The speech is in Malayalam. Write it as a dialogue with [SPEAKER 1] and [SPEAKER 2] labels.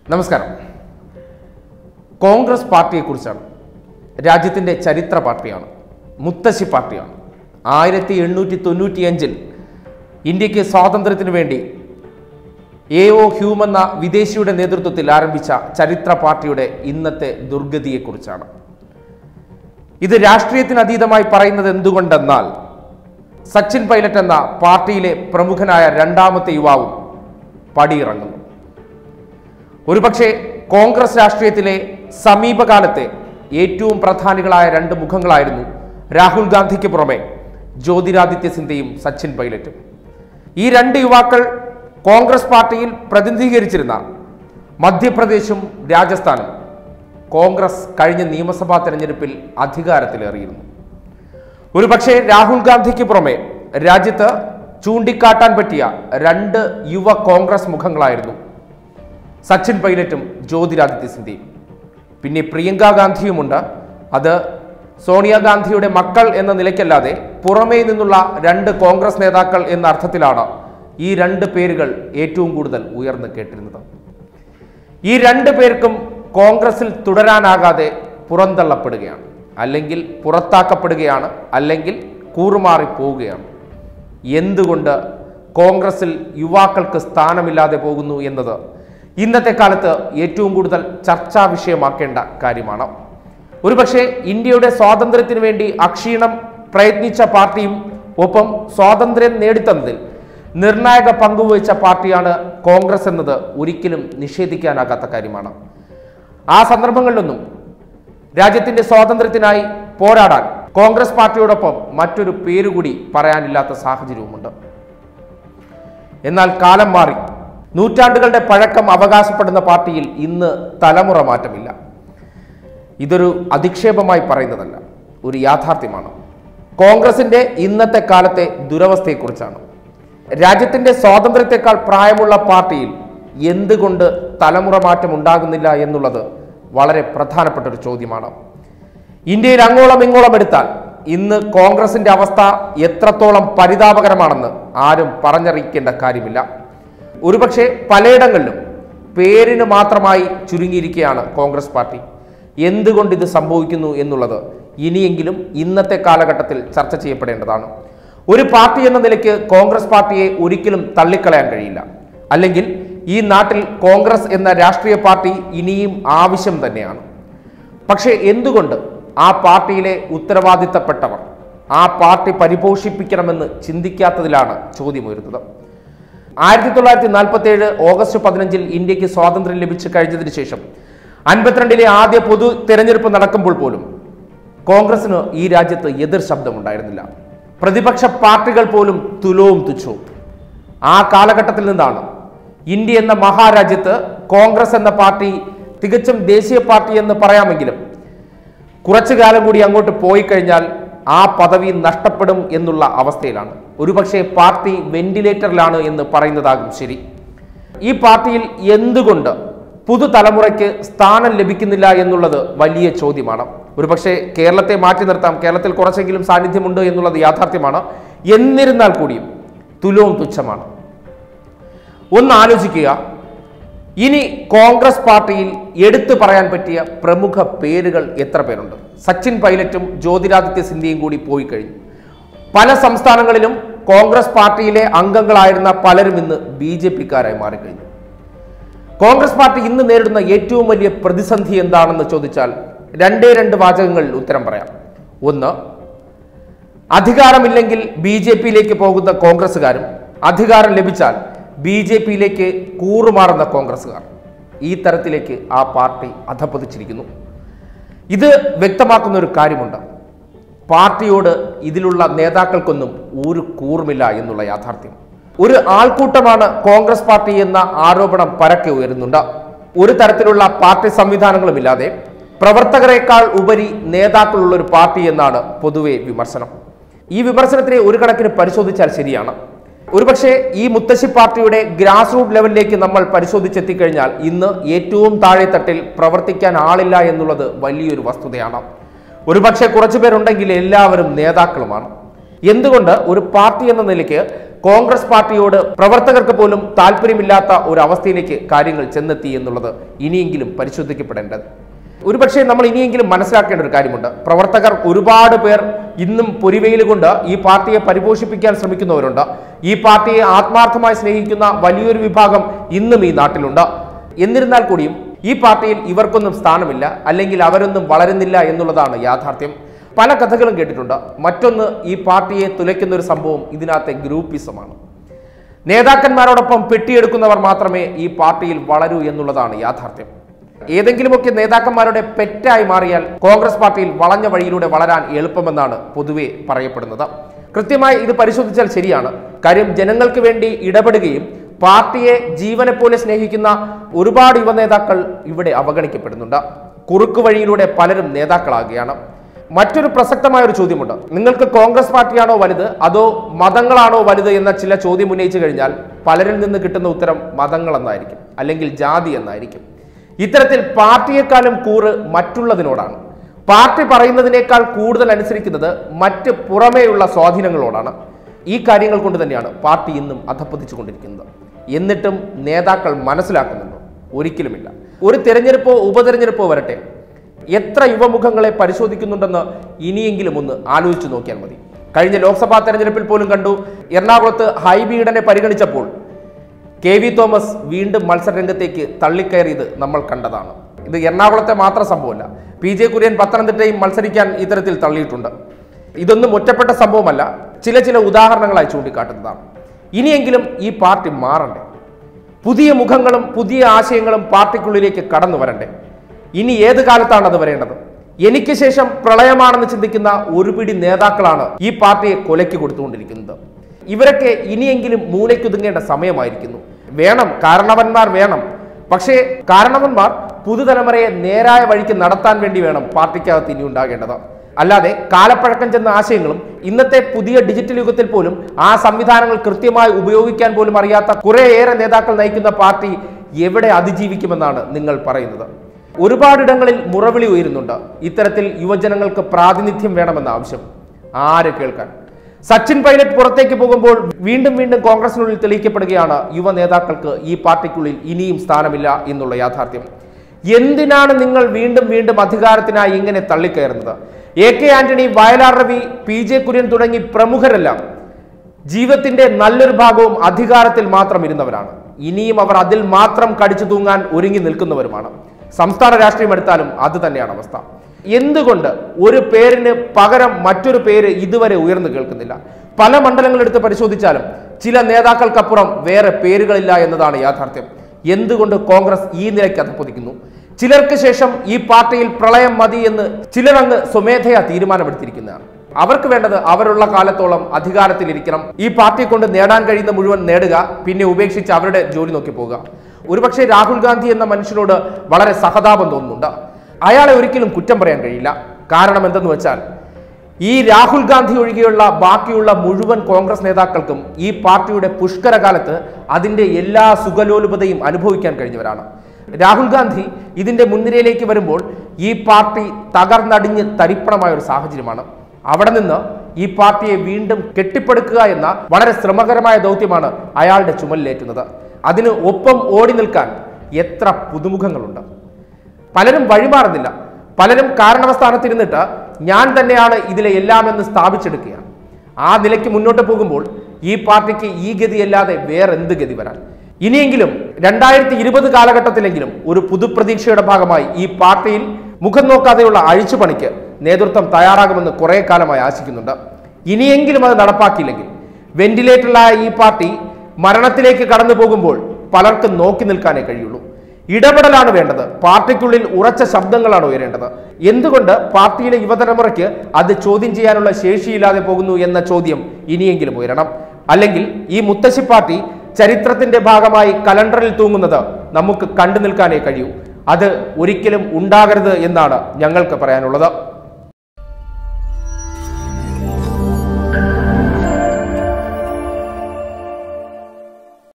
[SPEAKER 1] നമസ്കാരം കോൺഗ്രസ് പാർട്ടിയെക്കുറിച്ചാണ് രാജ്യത്തിൻ്റെ ചരിത്ര പാർട്ടിയാണ് മുത്തശ്ശി പാർട്ടിയാണ് ആയിരത്തി എണ്ണൂറ്റി തൊണ്ണൂറ്റിയഞ്ചിൽ ഇന്ത്യക്ക് സ്വാതന്ത്ര്യത്തിന് വേണ്ടി എ ഒ ഹ്യൂം എന്ന വിദേശിയുടെ നേതൃത്വത്തിൽ ആരംഭിച്ച ചരിത്ര പാർട്ടിയുടെ ഇന്നത്തെ ദുർഗതിയെക്കുറിച്ചാണ് ഇത് രാഷ്ട്രീയത്തിന് അതീതമായി പറയുന്നത് എന്തുകൊണ്ടെന്നാൽ സച്ചിൻ പൈലറ്റ് എന്ന പാർട്ടിയിലെ പ്രമുഖനായ രണ്ടാമത്തെ യുവാവും പടിയിറങ്ങുന്നു ഒരുപക്ഷെ കോൺഗ്രസ് രാഷ്ട്രീയത്തിലെ സമീപകാലത്തെ ഏറ്റവും പ്രധാനികളായ രണ്ട് മുഖങ്ങളായിരുന്നു രാഹുൽ ഗാന്ധിക്ക് പുറമെ ജ്യോതിരാദിത്യ സിന്ധ്യയും സച്ചിൻ പൈലറ്റും ഈ രണ്ട് യുവാക്കൾ കോൺഗ്രസ് പാർട്ടിയിൽ പ്രതിനിധീകരിച്ചിരുന്ന മധ്യപ്രദേശും രാജസ്ഥാനും കോൺഗ്രസ് കഴിഞ്ഞ നിയമസഭാ തെരഞ്ഞെടുപ്പിൽ അധികാരത്തിലേറിയിരുന്നു ഒരുപക്ഷെ രാഹുൽ ഗാന്ധിക്ക് പുറമെ രാജ്യത്ത് ചൂണ്ടിക്കാട്ടാൻ പറ്റിയ രണ്ട് യുവ കോൺഗ്രസ് മുഖങ്ങളായിരുന്നു സച്ചിൻ പൈലറ്റും ജ്യോതിരാദിത്യ സിന്ധ്യയും പിന്നെ പ്രിയങ്ക ഗാന്ധിയുമുണ്ട് അത് സോണിയാഗാന്ധിയുടെ മക്കൾ എന്ന നിലയ്ക്കല്ലാതെ പുറമേ നിന്നുള്ള രണ്ട് കോൺഗ്രസ് നേതാക്കൾ എന്ന അർത്ഥത്തിലാണ് ഈ രണ്ട് പേരുകൾ ഏറ്റവും കൂടുതൽ ഉയർന്നു കേട്ടിരുന്നത് ഈ രണ്ട് പേർക്കും കോൺഗ്രസിൽ തുടരാനാകാതെ പുറന്തള്ളപ്പെടുകയാണ് അല്ലെങ്കിൽ പുറത്താക്കപ്പെടുകയാണ് അല്ലെങ്കിൽ കൂറുമാറി പോവുകയാണ് എന്തുകൊണ്ട് കോൺഗ്രസിൽ യുവാക്കൾക്ക് സ്ഥാനമില്ലാതെ പോകുന്നു എന്നത് ഇന്നത്തെ കാലത്ത് ഏറ്റവും കൂടുതൽ ചർച്ചാ വിഷയമാക്കേണ്ട കാര്യമാണ് ഒരുപക്ഷെ ഇന്ത്യയുടെ സ്വാതന്ത്ര്യത്തിന് വേണ്ടി അക്ഷീണം പ്രയത്നിച്ച പാർട്ടിയും ഒപ്പം സ്വാതന്ത്ര്യം നേടിത്തന്നതിൽ നിർണായക പങ്കുവഹിച്ച പാർട്ടിയാണ് കോൺഗ്രസ് എന്നത് ഒരിക്കലും നിഷേധിക്കാനാകാത്ത കാര്യമാണ് ആ സന്ദർഭങ്ങളിലൊന്നും രാജ്യത്തിന്റെ സ്വാതന്ത്ര്യത്തിനായി പോരാടാൻ കോൺഗ്രസ് പാർട്ടിയോടൊപ്പം മറ്റൊരു പേരുകൂടി പറയാനില്ലാത്ത സാഹചര്യവുമുണ്ട് എന്നാൽ കാലം മാറി നൂറ്റാണ്ടുകളുടെ പഴക്കം അവകാശപ്പെടുന്ന പാർട്ടിയിൽ ഇന്ന് തലമുറ മാറ്റമില്ല ഇതൊരു അധിക്ഷേപമായി പറയുന്നതല്ല ഒരു യാഥാർത്ഥ്യമാണ് കോൺഗ്രസിന്റെ ഇന്നത്തെ കാലത്തെ ദുരവസ്ഥയെക്കുറിച്ചാണ് രാജ്യത്തിന്റെ സ്വാതന്ത്ര്യത്തെക്കാൾ പ്രായമുള്ള പാർട്ടിയിൽ എന്തുകൊണ്ട് തലമുറ മാറ്റം ഉണ്ടാകുന്നില്ല എന്നുള്ളത് വളരെ പ്രധാനപ്പെട്ട ഒരു ചോദ്യമാണ് ഇന്ത്യയിൽ അങ്ങോളം ഇങ്ങോളം എടുത്താൽ ഇന്ന് കോൺഗ്രസിന്റെ അവസ്ഥ എത്രത്തോളം പരിതാപകരമാണെന്ന് ആരും പറഞ്ഞറിയിക്കേണ്ട കാര്യമില്ല ഒരുപക്ഷെ പലയിടങ്ങളിലും പേരിന് മാത്രമായി ചുരുങ്ങിയിരിക്കുകയാണ് കോൺഗ്രസ് പാർട്ടി എന്തുകൊണ്ട് ഇത് സംഭവിക്കുന്നു എന്നുള്ളത് ഇനിയെങ്കിലും ഇന്നത്തെ കാലഘട്ടത്തിൽ ചർച്ച ചെയ്യപ്പെടേണ്ടതാണ് ഒരു പാർട്ടി എന്ന നിലയ്ക്ക് കോൺഗ്രസ് പാർട്ടിയെ ഒരിക്കലും തള്ളിക്കളയാൻ കഴിയില്ല അല്ലെങ്കിൽ ഈ നാട്ടിൽ കോൺഗ്രസ് എന്ന രാഷ്ട്രീയ പാർട്ടി ഇനിയും ആവശ്യം തന്നെയാണ് പക്ഷേ എന്തുകൊണ്ട് ആ പാർട്ടിയിലെ ഉത്തരവാദിത്തപ്പെട്ടവർ ആ പാർട്ടി പരിപോഷിപ്പിക്കണമെന്ന് ചിന്തിക്കാത്തതിലാണ് ചോദ്യമുയരുന്നത് ആയിരത്തി തൊള്ളായിരത്തി നാൽപ്പത്തി ഏഴ് ഓഗസ്റ്റ് പതിനഞ്ചിൽ ഇന്ത്യക്ക് സ്വാതന്ത്ര്യം ലഭിച്ചു കഴിഞ്ഞതിന് ശേഷം അൻപത്തിരണ്ടിലെ ആദ്യ പൊതു തെരഞ്ഞെടുപ്പ് നടക്കുമ്പോൾ പോലും കോൺഗ്രസിന് ഈ രാജ്യത്ത് എതിർ ശബ്ദമുണ്ടായിരുന്നില്ല പ്രതിപക്ഷ പാർട്ടികൾ പോലും തുലവും തുച്ഛവും ആ കാലഘട്ടത്തിൽ നിന്നാണ് ഇന്ത്യ എന്ന മഹാരാജ്യത്ത് കോൺഗ്രസ് എന്ന പാർട്ടി തികച്ചും ദേശീയ പാർട്ടി എന്ന് പറയാമെങ്കിലും കുറച്ചു കാലം കൂടി അങ്ങോട്ട് പോയി കഴിഞ്ഞാൽ ആ പദവി നഷ്ടപ്പെടും എന്നുള്ള അവസ്ഥയിലാണ് ഒരുപക്ഷെ പാർട്ടി വെന്റിലേറ്ററിലാണ് എന്ന് പറയുന്നതാകും ശരി ഈ പാർട്ടിയിൽ എന്തുകൊണ്ട് പുതുതലമുറയ്ക്ക് സ്ഥാനം ലഭിക്കുന്നില്ല എന്നുള്ളത് വലിയ ചോദ്യമാണ് ഒരുപക്ഷെ കേരളത്തെ മാറ്റി നിർത്താം കേരളത്തിൽ കുറച്ചെങ്കിലും സാന്നിധ്യമുണ്ട് എന്നുള്ളത് യാഥാർത്ഥ്യമാണ് എന്നിരുന്നാൽ കൂടിയും തുലവും തുച്ഛമാണ് ഒന്ന് ആലോചിക്കുക ഇനി കോൺഗ്രസ് പാർട്ടിയിൽ എടുത്തു പറയാൻ പറ്റിയ പ്രമുഖ പേരുകൾ എത്ര പേരുണ്ട് സച്ചിൻ പൈലറ്റും ജ്യോതിരാദിത്യ സിന്ധ്യയും കൂടി പോയി കഴിഞ്ഞു പല സംസ്ഥാനങ്ങളിലും കോൺഗ്രസ് പാർട്ടിയിലെ അംഗങ്ങളായിരുന്ന പലരും ഇന്ന് ബി ജെ പിക്കാരായി മാറിക്കഴിഞ്ഞു കോൺഗ്രസ് പാർട്ടി ഇന്ന് നേരിടുന്ന ഏറ്റവും വലിയ പ്രതിസന്ധി എന്താണെന്ന് ചോദിച്ചാൽ രണ്ടേ രണ്ട് വാചകങ്ങളിൽ ഉത്തരം പറയാം ഒന്ന് അധികാരമില്ലെങ്കിൽ ബി ജെ പിയിലേക്ക് പോകുന്ന കോൺഗ്രസ്സുകാരും അധികാരം ലഭിച്ചാൽ ബി ജെ പിയിലേക്ക് കൂറുമാറുന്ന കോൺഗ്രസ്സുകാർ ഈ തരത്തിലേക്ക് ആ പാർട്ടി അധപ്പതിച്ചിരിക്കുന്നു ഇത് വ്യക്തമാക്കുന്ന ഒരു കാര്യമുണ്ട് പാർട്ടിയോട് ഇതിലുള്ള നേതാക്കൾക്കൊന്നും ഒരു കൂറുമില്ല എന്നുള്ള യാഥാർത്ഥ്യം ഒരു ആൾക്കൂട്ടമാണ് കോൺഗ്രസ് പാർട്ടി എന്ന ആരോപണം പരക്കെ ഉയരുന്നുണ്ട് ഒരു തരത്തിലുള്ള പാർട്ടി സംവിധാനങ്ങളുമില്ലാതെ പ്രവർത്തകരെക്കാൾ ഉപരി നേതാക്കളുള്ള ഒരു പാർട്ടി എന്നാണ് പൊതുവെ വിമർശനം ഈ വിമർശനത്തിനെ ഒരു കണക്കിന് പരിശോധിച്ചാൽ ശരിയാണ് ഒരുപക്ഷെ ഈ മുത്തശ്ശി പാർട്ടിയുടെ ഗ്രാസ് റൂട്ട് ലെവലിലേക്ക് നമ്മൾ പരിശോധിച്ചെത്തിക്കഴിഞ്ഞാൽ ഇന്ന് ഏറ്റവും താഴെത്തട്ടിൽ പ്രവർത്തിക്കാൻ ആളില്ല എന്നുള്ളത് വലിയൊരു വസ്തുതയാണ് ഒരുപക്ഷെ കുറച്ചു പേരുണ്ടെങ്കിൽ എല്ലാവരും നേതാക്കളുമാണ് എന്തുകൊണ്ട് ഒരു പാർട്ടി എന്ന നിലയ്ക്ക് കോൺഗ്രസ് പാർട്ടിയോട് പ്രവർത്തകർക്ക് പോലും താല്പര്യമില്ലാത്ത ഒരു അവസ്ഥയിലേക്ക് കാര്യങ്ങൾ ചെന്നെത്തി എന്നുള്ളത് ഇനിയെങ്കിലും പരിശോധിക്കപ്പെടേണ്ടത് ഒരുപക്ഷെ നമ്മൾ ഇനിയെങ്കിലും മനസ്സിലാക്കേണ്ട ഒരു കാര്യമുണ്ട് പ്രവർത്തകർ ഒരുപാട് പേർ ഇന്നും പൊരിവെയിൽ കൊണ്ട് ഈ പാർട്ടിയെ പരിപോഷിപ്പിക്കാൻ ശ്രമിക്കുന്നവരുണ്ട് ഈ പാർട്ടിയെ ആത്മാർത്ഥമായി സ്നേഹിക്കുന്ന വലിയൊരു വിഭാഗം ഇന്നും ഈ നാട്ടിലുണ്ട് എന്നിരുന്നാൽ കൂടിയും ഈ പാർട്ടിയിൽ ഇവർക്കൊന്നും സ്ഥാനമില്ല അല്ലെങ്കിൽ അവരൊന്നും വളരുന്നില്ല എന്നുള്ളതാണ് യാഥാർത്ഥ്യം പല കഥകളും കേട്ടിട്ടുണ്ട് മറ്റൊന്ന് ഈ പാർട്ടിയെ തുലയ്ക്കുന്ന ഒരു സംഭവം ഇതിനകത്തെ ഗ്രൂപ്പിസമാണ് നേതാക്കന്മാരോടൊപ്പം പെട്ടിയെടുക്കുന്നവർ മാത്രമേ ഈ പാർട്ടിയിൽ വളരൂ എന്നുള്ളതാണ് യാഥാർത്ഥ്യം ഏതെങ്കിലുമൊക്കെ നേതാക്കന്മാരുടെ പെറ്റായി മാറിയാൽ കോൺഗ്രസ് പാർട്ടിയിൽ വളഞ്ഞ വഴിയിലൂടെ വളരാൻ എളുപ്പമെന്നാണ് പൊതുവെ പറയപ്പെടുന്നത് കൃത്യമായി ഇത് പരിശോധിച്ചാൽ ശരിയാണ് കാര്യം ജനങ്ങൾക്ക് വേണ്ടി ഇടപെടുകയും പാർട്ടിയെ ജീവനെ പോലെ സ്നേഹിക്കുന്ന ഒരുപാട് യുവ നേതാക്കൾ ഇവിടെ അവഗണിക്കപ്പെടുന്നുണ്ട് കുറുക്കു വഴിയിലൂടെ പലരും നേതാക്കളാകുകയാണ് മറ്റൊരു പ്രസക്തമായ ഒരു ചോദ്യമുണ്ട് നിങ്ങൾക്ക് കോൺഗ്രസ് പാർട്ടിയാണോ വലുത് അതോ മതങ്ങളാണോ വലുത് എന്ന ചില ചോദ്യം ഉന്നയിച്ചു കഴിഞ്ഞാൽ പലരിൽ നിന്ന് കിട്ടുന്ന ഉത്തരം മതങ്ങൾ എന്നായിരിക്കും അല്ലെങ്കിൽ ജാതി എന്നായിരിക്കും ഇത്തരത്തിൽ പാർട്ടിയെക്കാളും കൂറ് മറ്റുള്ളതിനോടാണ് പാർട്ടി പറയുന്നതിനേക്കാൾ കൂടുതൽ അനുസരിക്കുന്നത് മറ്റ് പുറമേയുള്ള സ്വാധീനങ്ങളോടാണ് ഈ കാര്യങ്ങൾ കൊണ്ട് തന്നെയാണ് പാർട്ടി ഇന്നും അധപ്പതിച്ചു കൊണ്ടിരിക്കുന്നത് എന്നിട്ടും നേതാക്കൾ മനസ്സിലാക്കുന്നുണ്ടോ ഒരിക്കലുമില്ല ഒരു തെരഞ്ഞെടുപ്പോ ഉപതെരഞ്ഞെടുപ്പോ വരട്ടെ എത്ര യുവമുഖങ്ങളെ പരിശോധിക്കുന്നുണ്ടെന്ന് ഇനിയെങ്കിലും ഒന്ന് ആലോചിച്ചു നോക്കിയാൽ മതി കഴിഞ്ഞ ലോക്സഭാ തെരഞ്ഞെടുപ്പിൽ പോലും കണ്ടു എറണാകുളത്ത് ഹൈബീഡനെ പരിഗണിച്ചപ്പോൾ കെ വി തോമസ് വീണ്ടും മത്സരരംഗത്തേക്ക് തള്ളിക്കയറിയത് നമ്മൾ കണ്ടതാണ് ഇത് എറണാകുളത്തെ മാത്രം സംഭവമല്ല പി ജെ കുര്യൻ പത്തനംതിട്ടയും മത്സരിക്കാൻ ഇത്തരത്തിൽ തള്ളിയിട്ടുണ്ട് ഇതൊന്നും ഒറ്റപ്പെട്ട സംഭവമല്ല ചില ചില ഉദാഹരണങ്ങളായി ചൂണ്ടിക്കാട്ടുന്നതാണ് ഇനിയെങ്കിലും ഈ പാർട്ടി മാറണ്ടേ പുതിയ മുഖങ്ങളും പുതിയ ആശയങ്ങളും പാർട്ടിക്കുള്ളിലേക്ക് കടന്നു വരണ്ടേ ഇനി ഏത് കാലത്താണ് അത് വരേണ്ടത് എനിക്ക് ശേഷം പ്രളയമാണെന്ന് ചിന്തിക്കുന്ന ഒരു പിടി നേതാക്കളാണ് ഈ പാർട്ടിയെ കൊലയ്ക്ക് കൊടുത്തുകൊണ്ടിരിക്കുന്നത് ഇവരൊക്കെ ഇനിയെങ്കിലും മൂലയ്ക്കൊതുങ്ങേണ്ട സമയമായിരിക്കുന്നു വേണം കാരണവന്മാർ വേണം പക്ഷേ കാരണവന്മാർ പുതുതലമുറയെ നേരായ വഴിക്ക് നടത്താൻ വേണ്ടി വേണം പാർട്ടിക്കകത്ത് ഇനി ഉണ്ടാകേണ്ടത് അല്ലാതെ കാലപ്പഴക്കം ചെന്ന ആശയങ്ങളും ഇന്നത്തെ പുതിയ ഡിജിറ്റൽ യുഗത്തിൽ പോലും ആ സംവിധാനങ്ങൾ കൃത്യമായി ഉപയോഗിക്കാൻ പോലും അറിയാത്ത കുറേയേറെ നേതാക്കൾ നയിക്കുന്ന പാർട്ടി എവിടെ അതിജീവിക്കുമെന്നാണ് നിങ്ങൾ പറയുന്നത് ഒരുപാടിടങ്ങളിൽ മുറവിളി ഉയരുന്നുണ്ട് ഇത്തരത്തിൽ യുവജനങ്ങൾക്ക് പ്രാതിനിധ്യം വേണമെന്ന ആവശ്യം ആര് കേൾക്കാൻ സച്ചിൻ പൈലറ്റ് പുറത്തേക്ക് പോകുമ്പോൾ വീണ്ടും വീണ്ടും കോൺഗ്രസിനുള്ളിൽ തെളിയിക്കപ്പെടുകയാണ് യുവ നേതാക്കൾക്ക് ഈ പാർട്ടിക്കുള്ളിൽ ഇനിയും സ്ഥാനമില്ല എന്നുള്ള യാഥാർത്ഥ്യം എന്തിനാണ് നിങ്ങൾ വീണ്ടും വീണ്ടും അധികാരത്തിനായി ഇങ്ങനെ തള്ളിക്കയറുന്നത് A K Antony Vayalar Ravi P J Kurian തുടങ്ങി പ്രമുഖരെല്ലാം ജീവിതത്തിന്റെ നല്ലൊരു ഭാഗവും അധികാരത്തിൽ മാത്രം ഇരുന്നവരാണ് ഇനിയും അവർ അതിൽ മാത്രം കടിച്ചു തൂങ്ങാൻ ഒരുങ്ങി നിൽക്കുന്നവരുമാണ് സംസ്ഥാന രാഷ്ട്രീയം എടുത്താലും അത് തന്നെയാണ് അവസ്ഥ എന്തുകൊണ്ട് ഒരു പേരിന് പകരം മറ്റൊരു പേര് ഇതുവരെ ഉയർന്നു കേൾക്കുന്നില്ല പല മണ്ഡലങ്ങളെടുത്ത് പരിശോധിച്ചാലും ചില നേതാക്കൾക്കപ്പുറം വേറെ പേരുകളില്ല എന്നതാണ് യാഥാർത്ഥ്യം എന്തുകൊണ്ട് കോൺഗ്രസ് ഈ നിലയ്ക്ക് അധപ്പതിക്കുന്നു ചിലർക്ക് ശേഷം ഈ പാർട്ടിയിൽ പ്രളയം മതി എന്ന് ചിലരങ്ങ് സ്വമേധയാ തീരുമാനമെടുത്തിരിക്കുന്നതാണ് അവർക്ക് വേണ്ടത് അവരുള്ള കാലത്തോളം അധികാരത്തിലിരിക്കണം ഈ പാർട്ടിയെ കൊണ്ട് നേടാൻ കഴിയുന്ന മുഴുവൻ നേടുക പിന്നെ ഉപേക്ഷിച്ച് അവരുടെ ജോലി നോക്കി പോകുക ഒരുപക്ഷെ രാഹുൽ ഗാന്ധി എന്ന മനുഷ്യനോട് വളരെ സഹതാപം തോന്നുന്നുണ്ട് അയാളെ ഒരിക്കലും കുറ്റം പറയാൻ കഴിയില്ല കാരണം എന്തെന്ന് വെച്ചാൽ ഈ രാഹുൽ ഗാന്ധി ഒഴികെയുള്ള ബാക്കിയുള്ള മുഴുവൻ കോൺഗ്രസ് നേതാക്കൾക്കും ഈ പാർട്ടിയുടെ പുഷ്കരകാലത്ത് അതിന്റെ എല്ലാ സുഖലോലുപതയും അനുഭവിക്കാൻ കഴിഞ്ഞവരാണ് രാഹുൽ ഗാന്ധി ഇതിന്റെ മുൻനിരയിലേക്ക് വരുമ്പോൾ ഈ പാർട്ടി തകർന്നടിഞ്ഞ് തരിപ്പണമായ ഒരു സാഹചര്യമാണ് അവിടെ നിന്ന് ഈ പാർട്ടിയെ വീണ്ടും കെട്ടിപ്പടുക്കുക എന്ന വളരെ ശ്രമകരമായ ദൗത്യമാണ് അയാളുടെ ചുമലിലേറ്റുന്നത് അതിന് ഒപ്പം ഓടി നിൽക്കാൻ എത്ര പുതുമുഖങ്ങളുണ്ട് പലരും വഴിമാറുന്നില്ല പലരും കാരണവസ്ഥാനത്തിരുന്നിട്ട് ഞാൻ തന്നെയാണ് ഇതിലെ എല്ലാമെന്ന് സ്ഥാപിച്ചെടുക്കുകയാണ് ആ നിലയ്ക്ക് മുന്നോട്ട് പോകുമ്പോൾ ഈ പാർട്ടിക്ക് ഈ ഗതിയല്ലാതെ വേറെന്ത് ഗതി വരാൻ ഇനിയെങ്കിലും രണ്ടായിരത്തി ഇരുപത് കാലഘട്ടത്തിലെങ്കിലും ഒരു പുതുപ്രതീക്ഷയുടെ ഭാഗമായി ഈ പാർട്ടിയിൽ മുഖം നോക്കാതെയുള്ള അഴിച്ചുപണിക്ക് നേതൃത്വം തയ്യാറാകുമെന്ന് കുറെ കാലമായി ആശിക്കുന്നുണ്ട് ഇനിയെങ്കിലും അത് നടപ്പാക്കിയില്ലെങ്കിൽ വെന്റിലേറ്ററിലായ ഈ പാർട്ടി മരണത്തിലേക്ക് കടന്നു പോകുമ്പോൾ പലർക്കും നോക്കി നിൽക്കാനേ കഴിയുള്ളൂ ഇടപെടലാണ് വേണ്ടത് പാർട്ടിക്കുള്ളിൽ ഉറച്ച ശബ്ദങ്ങളാണ് ഉയരേണ്ടത് എന്തുകൊണ്ട് പാർട്ടിയിലെ യുവതലമുറയ്ക്ക് അത് ചോദ്യം ചെയ്യാനുള്ള ശേഷിയില്ലാതെ പോകുന്നു എന്ന ചോദ്യം ഇനിയെങ്കിലും ഉയരണം അല്ലെങ്കിൽ ഈ മുത്തശ്ശി പാർട്ടി ചരിത്രത്തിന്റെ ഭാഗമായി കലണ്ടറിൽ തൂങ്ങുന്നത് നമുക്ക് കണ്ടു നിൽക്കാനേ കഴിയൂ അത് ഒരിക്കലും ഉണ്ടാകരുത് എന്നാണ് ഞങ്ങൾക്ക് പറയാനുള്ളത്